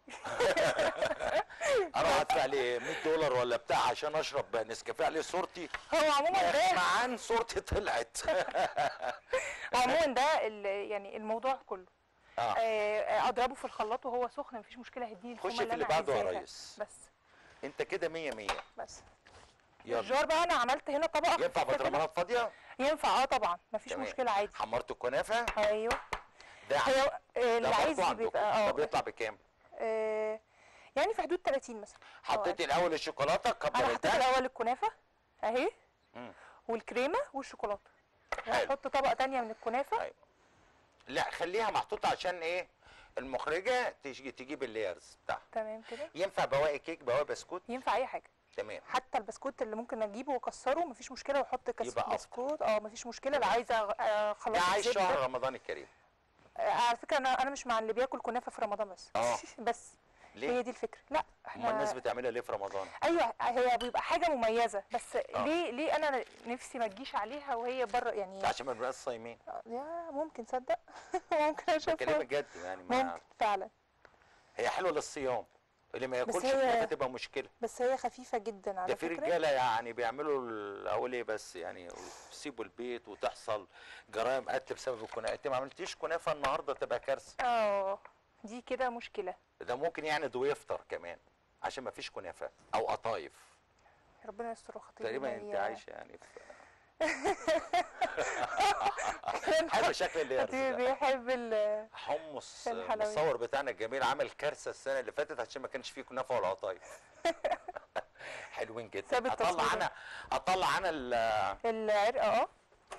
اروح ادفع لي 100 دولار ولا بتاع عشان اشرب نسكافيه عليه صورتي هو عموما ده معان صورتي طلعت عموما ده ال- يعني الموضوع كله اه آه، اضربه في الخلاط وهو سخن مفيش مشكله هديه الفومه خش في اللي أنا بعده يا عايزاها. ريس. بس انت كده 100 100 بس يلا الجار بقى انا عملت هنا طبقه ينفع خفيفة كده. بطرمانات فاضيه؟ ينفع اه طبعا مفيش تمام. مشكله عادي حمرت الكنافه ايوه ده هي آه، ده اللي عايز برضه بيبقى عندكم اه طب يطلع بكام؟ آه، يعني في حدود 30 مثلا أو حطيتي أقل. الاول الشوكولاته قبل انا حطيت البتاع الاول الكنافه اهي مم. والكريمه والشوكولاته حلو. هحط طبقه تانية من الكنافه أيوة. لا خليها محطوطه عشان ايه؟ المخرجه تيجي تجيب اللايرز بتاعها تمام كده ينفع بواقي كيك بواقي بسكوت ينفع اي حاجه تمام حتى البسكوت اللي ممكن اجيبه واكسره مفيش مشكله واحط كاس يبقى أفضل. بسكوت اه مفيش مشكله لو عايزه آه، ده خلاص عايش الزبدة. شهر رمضان الكريم آه، على فكره انا انا مش مع اللي بياكل كنافه في رمضان بس آه. بس ليه؟ هي دي الفكره لا امال الناس احنا بتعملها ليه في رمضان؟ ايوه هي بيبقى حاجه مميزه بس ليه ليه انا نفسي ما تجيش عليها وهي بره يعني عشان ما نبقاش صايمين يا ممكن تصدق ممكن اشوفها بكلمك جد يعني ما ممكن فعلا هي حلوه للصيام اللي ما بس ياكلش هي- كنافه تبقى مشكله بس هي خفيفه جدا على ده في فكره رجاله يعني بيعملوا ال- اقول ايه بس يعني يسيبوا البيت وتحصل جرائم قتل بسبب الكنافه انت ما عملتيش كنافه النهارده تبقى كارثه اه دي كده مشكله ده ممكن يعني ويفطر كمان عشان ما فيش كنافه او قطايف ربنا يستر خطيبي تقريبا انت عايشه يعني في حلو شكل اللي خطيبي بيحب ال حمص الحلويات. المصور بتاعنا الجميل عمل كارثه السنه اللي فاتت عشان ما كانش فيه كنافه ولا قطايف حلوين جدا ساب اطلع التصوير. انا اطلع انا ال- العرق اه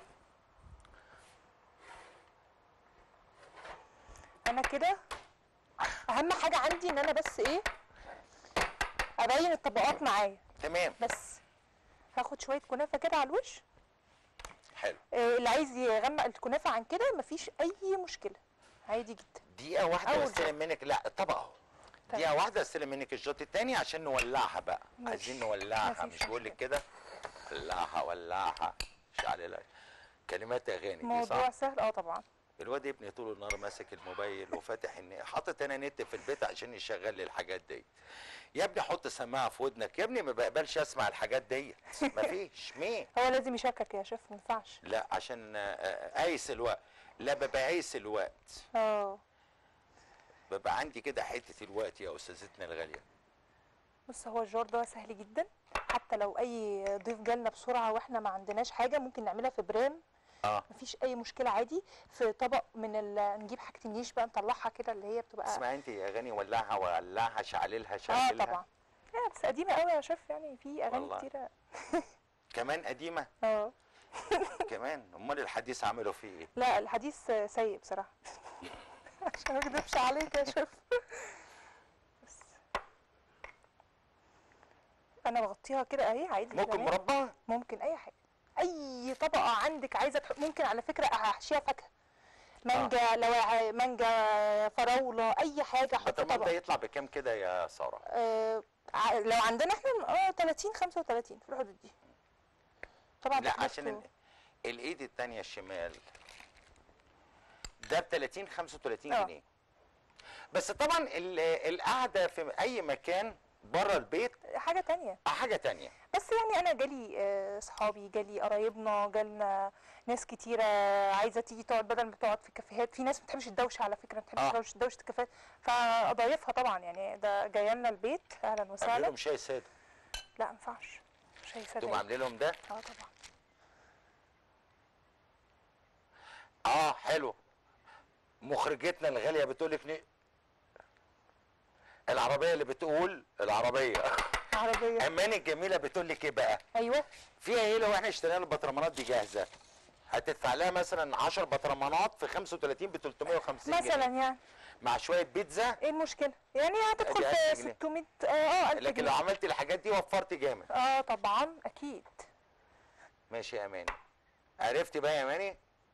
انا كده اهم حاجه عندي ان انا بس ايه ابين الطبقات معايا تمام بس هاخد شويه كنافه كده على الوش حلو آه، اللي عايز يغمق الكنافه عن كده مفيش اي مشكله عادي جدا دقيقه واحده أول واستلم منك لا الطبق اهو طيب. دقيقه واحده استلم منك الشوط التاني عشان نولعها بقى ماشي. عايزين نولعها مفيش مش بقول لك مشكلة. كده ولعها ولعها مش على لا كلمات اغاني دي موضوع صح سهل اه طبعا الواد ابني طول النهار ماسك الموبايل وفاتح النت حاطط انا نت في البيت عشان يشغل لي الحاجات دي يا ابني حط سماعه في ودنك يا ابني ما بقبلش اسمع الحاجات دي مفيش مين هو لازم يشكك يا شيف ما ينفعش لا عشان آه، آه، قايس الوقت لا ببقى قايس الوقت اه ببقى عندي كده حته الوقت يا استاذتنا الغاليه بص هو الجار ده سهل جدا حتى لو اي ضيف جالنا بسرعه واحنا ما عندناش حاجه ممكن نعملها في برام اه مفيش اي مشكله عادي في طبق من ال... نجيب حاجه النيش بقى نطلعها كده اللي هي بتبقى اسمعي انت يا اغاني ولعها ولعها شعللها اه شعللها طبعا لا بس قديمه قوي يا شيف يعني في اغاني والله. كتيره كمان قديمه اه كمان امال الحديث عملوا فيه ايه لا الحديث سيء بصراحه عشان ما اكدبش عليك يا شيف بس انا بغطيها كده اهي عادي ممكن تمام. مربى ممكن اي حاجه اي طبقه عندك عايزه تحط ممكن على فكره احشيها فاكهه مانجا لو مانجا فراوله اي حاجه احط البرطمان ده طبق يطلع بكام كده يا ساره آه ع- لو عندنا احنا اه 30 35 في الحدود دي طبعا لا تكلفته- عشان ال- الايد التانية الشمال ده ب 30 35 آه. جنيه بس طبعا ال- القعده في اي مكان بره البيت حاجه تانية حاجه تانية بس يعني انا جالي آه، صحابي جالي قرايبنا جالنا ناس كتيره عايزه تيجي تقعد بدل ما تقعد في الكافيهات في ناس ما بتحبش الدوشه على فكره ما بتحبش آه. دوشه دوشه الكافيهات فاضايفها طبعا يعني ده جايه لنا البيت اهلا عاملين وسهلا لهم شاي ساده لا ما ينفعش مش تقوم هيساعدني عاملين لهم ده اه طبعا اه حلو مخرجتنا الغاليه بتقول لك ن- العربيه اللي بتقول العربيه عربيه امان الجميله بتقول لك ايه بقى ايوه فيها ايه لو احنا اشترينا البطرمانات دي جاهزه هتدفع لها مثلا 10 بطرمانات في 35 ب 350 مثلا جنيه يعني مع شويه بيتزا ايه المشكله يعني هتدخل أدي في 1000 جنيه. 600 اه اه 1000 لكن لو جنيه عملت الحاجات دي وفرت جامد اه طبعا اكيد ماشي يا اماني عرفتي بقى يا اماني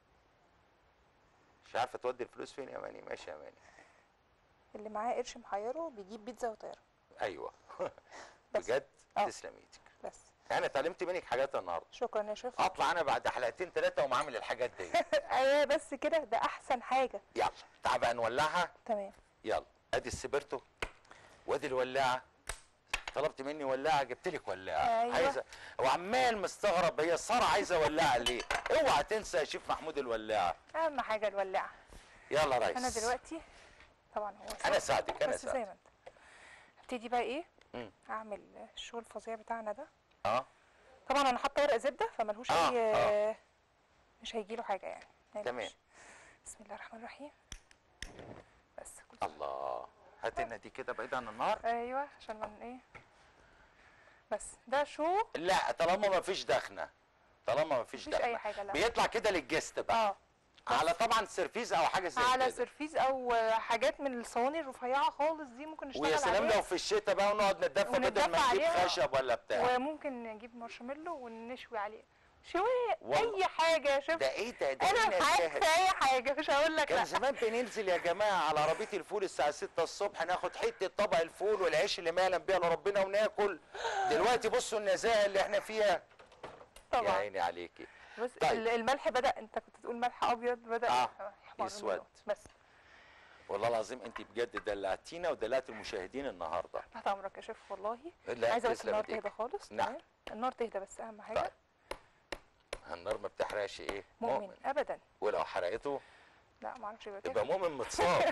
مش عارفه تودي الفلوس فين يا اماني ماشي يا اماني اللي معاه قرش محيره بيجيب بيتزا وطياره ايوه بس. بجد آه. تسلم ايدك بس انا اتعلمت منك حاجات النهارده شكرا يا شيف اطلع انا بعد حلقتين ثلاثه وأقوم عامل الحاجات دي ايوه بس كده ده احسن حاجه يلا تعال بقى نولعها تمام يلا ادي السبرتو وادي الولاعه طلبت مني ولاعه جبت لك ولاعه أيوة. عايزه وعمال مستغرب هي ساره عايزه ولاعه ليه اوعى تنسى يا شيف محمود الولاعه اهم حاجه الولاعه يلا يا ريس انا دلوقتي طبعا هو انا صعب، اساعدك انا بس زي اساعدك ما انت هبتدي بقى ايه مم. اعمل الشغل الفظيع بتاعنا ده اه طبعا انا حاطه ورق زبده فملهوش آه، اي آه. مش هيجيله حاجه يعني ما تمام. يقلقش. بسم الله الرحمن الرحيم بس كل الله هات لنا دي كده بعيد عن النار ايوه عشان من ايه بس ده شو لا طالما ما فيش دخنه طالما ما فيش مفيش دخنه أي حاجة، لا. بيطلع كده للجست بقى اه على طبعا سيرفيز او حاجه زي على كده سرفيز او حاجات من الصواني الرفيعه خالص دي ممكن نشتغل ويا سلام عليها لو في الشتاء بقى ونقعد نتدفى بدل وندفى ما نجيب عليها. خشب ولا بتاع وممكن نجيب مارشميلو ونشوي عليه شوي والله. اي حاجه يا شيف ده ايه ده ده انا إيه معاك نستاهل؟ في اي حاجه مش هقول لك كان لا زمان بننزل يا جماعه على عربيه الفول الساعه 6 الصبح ناخد حته طبق الفول والعيش اللي ما يعلم بيها الا ربنا وناكل دلوقتي بصوا النزاهه اللي احنا فيها يا طبعا عيني عليكي بص طيب. ال- الملح بدا انت كنت تقول ملح ابيض بدا آه، يحمر يسود. منه. بس والله العظيم انت بجد دلعتينا ودلعت المشاهدين النهارده تحت امرك يا شيف والله لا، عايزه بس تسلم النار ايديك. تهدى خالص نعم. تمام النار تهدى بس اهم حاجه طيب. النار ما بتحرقش ايه مؤمن ابدا ولو حرقته لا ما اعرفش يبقى كده يبقى مؤمن متصاب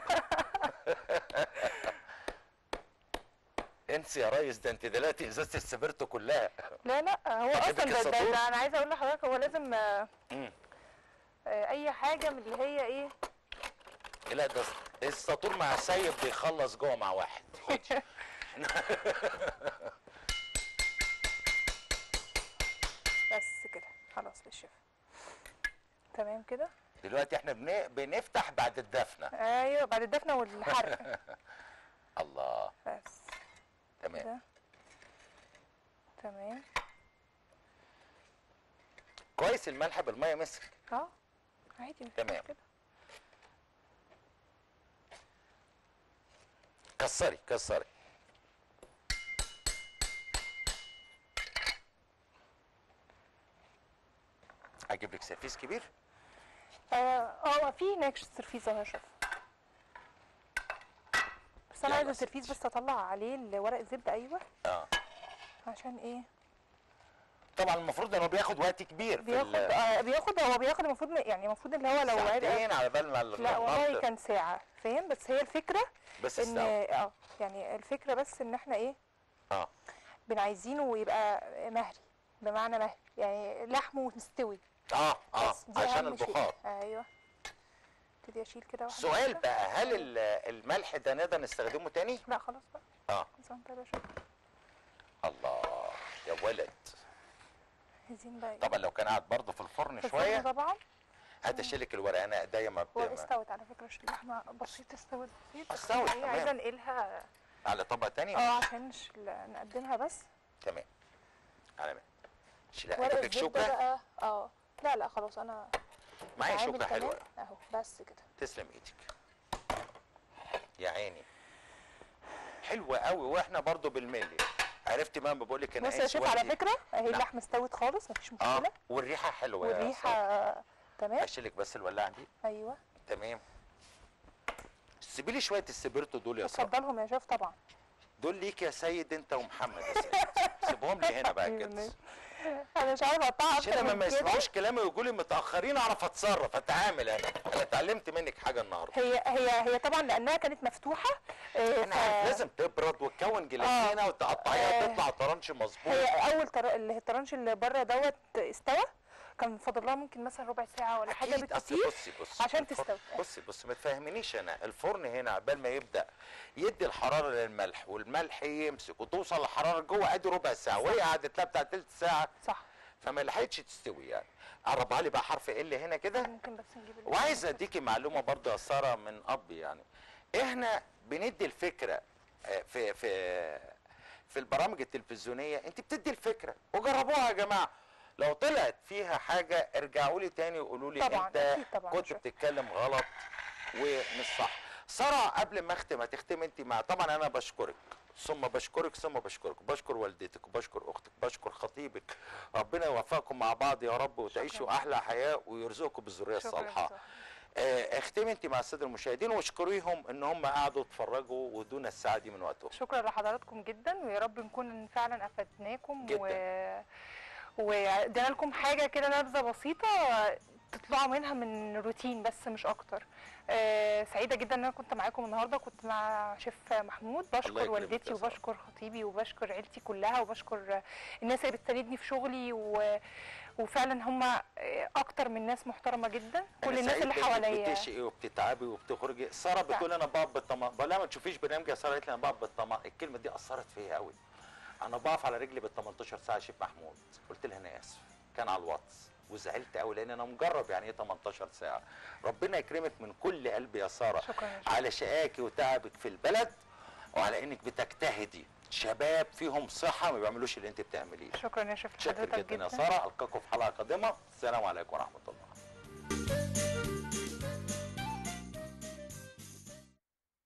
انسي يا ريس ده انت دلوقتي ازازه السبرتو كلها لا لا هو هجيب اصلا لك ده, ده, الساطور. ده انا عايزه اقول لحضرتك هو لازم آه، مم. آه، اي حاجه من اللي هي ايه لا ده الساطور مع سيب بيخلص جوه مع واحد خدي. بس كده خلاص للشيف تمام كده دلوقتي احنا بن... بنفتح بعد الدفنه ايوه بعد الدفنه والحرق الله بس تمام كده تمام كويس الملح بالميه مسك اه عادي مفيش تمام. مشكلة. كسري كسري اجيب لك سرفيس كبير اه اه في هناك سرفيس اهو يا شيف بس انا يلا عايزه يا سرفيس ستي. بس اطلع عليه ورق الزبده ايوه اه عشان ايه طبعا المفروض انه بياخد وقت كبير في بياخد ال- آه بياخد هو بياخد المفروض م- يعني المفروض اللي هو لو عرق ساعتين على بال ما ال- لا والله النار كان ساعه فاهم بس هي الفكره بس ان استوى اه يعني الفكره بس ان احنا ايه اه بن عايزينه يبقى مهري بمعنى مهري يعني لحمه مستوي اه اه بس دي عشان أهم شيء. البخار ايوه ابتدي اشيل كده واحده سؤال واحدة. بقى هل ال- الملح ده نقدر نستخدمه تاني؟ لا خلاص بقى اه بس انت يا باشا الله يا ولد عايزين بقى إيه؟ طبعا لو كان قاعد برضه في الفرن في الفرن شويه طبعا هات اشيلك الورق انا ايديا ما هو بت- استوت على فكره عشان اللحمه بسيطه استوت بسيط بس استوت، أنا إيه، عايزه تمام. انقلها على طبق تاني اه عشان نش- نقدمها بس تمام على مهلك شيلها ورق اجيب لك الزبده شوكه بقى اه لا لا خلاص انا معايا هعمل شوكه حلوه كمان. اهو بس كده تسلم ايدك يا عيني حلوه قوي واحنا برضو بالملي عرفت ما بقول لك انا بص يا قايس شيف على وقتي. فكره اهي نعم. اللحمه استوت خالص مفيش اه مشكله والريحه حلوه يا والريحه صاحبي. تمام اشيلك بس الولاعه دي ايوه تمام سيبي لي شويه السبرتو دول يا صاحبي اتفضلهم يا شيف طبعا دول ليك يا سيد انت ومحمد يا سيد سيبهم لي هنا بقى كده انا مش عارفه اقطعها عشان اكتر لما ما من كده يسمعوش كلامي ويقولوا لي متاخرين اعرف اتصرف اتعامل انا انا اتعلمت منك حاجه النهارده هي هي هي طبعا لانها كانت مفتوحه آه، انا عارف ف- لازم تبرد وتكون جيلاتينه وتقطعيها آه. تطلع طرنش مظبوط هي اول طر... اللي الطرنش اللي بره دوت استوى كان فاضل لها ممكن مثلا ربع ساعه ولا حاجه أكيد، أصل بالكتير بصي بصي عشان الفرن- تستوي بصي بصي ما تفهمنيش انا الفرن هنا عبال ما يبدا يدي الحراره للملح والملح يمسك وتوصل الحراره جوه ادي ربع ساعه وهي قعدت لها بتاع تلت ساعه صح فما لحقتش تستوي يعني قربها لي بقى حرف ال هنا كده ممكن بس نجيب ال- وعايز اديكي معلومه برضه يا ساره من اب يعني احنا بندي الفكره آه، في في في البرامج التلفزيونيه انت بتدي الفكره وجربوها يا جماعه لو طلعت فيها حاجه ارجعوا لي تاني وقولوا لي طبعاً، انت أكيد طبعاً، كنت شكراً. بتتكلم غلط ومش صح ساره قبل ما اختم هتختم انت مع طبعا انا بشكرك ثم بشكرك ثم بشكرك بشكر والدتك وبشكر اختك بشكر خطيبك ربنا يوفقكم مع بعض يا رب وتعيشوا احلى حياه ويرزقكم بالذريه شكراً الصالحه صح. آه، اختمي انت مع الساده المشاهدين واشكريهم ان هم قعدوا يتفرجوا ودون الساعه دي من وقتهم شكرا لحضراتكم جدا ويا رب نكون فعلا افدناكم جداً. و... وادينا لكم حاجه كده نبذه بسيطه تطلعوا منها من روتين بس مش اكتر آه سعيده جدا ان انا كنت معاكم النهارده كنت مع شيف محمود الله بشكر يكرمك والدتي يا سارة. وبشكر خطيبي وبشكر عيلتي كلها وبشكر الناس اللي بتساندني في شغلي و... وفعلا هم اكتر من ناس محترمه جدا كل أنا الناس سعيد اللي بإنك حواليا بتشقي وبتتعبي وبتخرجي ساره بتقول انا بقف بالطماطم بقول لها ما تشوفيش برنامج يا ساره قالت لي انا بقف بالطماطم الكلمه دي اثرت فيا قوي انا بقف على رجلي بال 18 ساعه يا شيف محمود قلت لها انا اسف كان على الواتس وزعلت قوي لان انا مجرب يعني ايه 18 ساعه ربنا يكرمك من كل قلبي يا ساره شكراً يا شيخ. على شقاكي وتعبك في البلد وعلى انك بتجتهدي شباب فيهم صحه ما بيعملوش اللي انت بتعمليه شكرا يا شيف شكرا لحضرتك جدا يا ساره القاكم في حلقه قادمه السلام عليكم ورحمه الله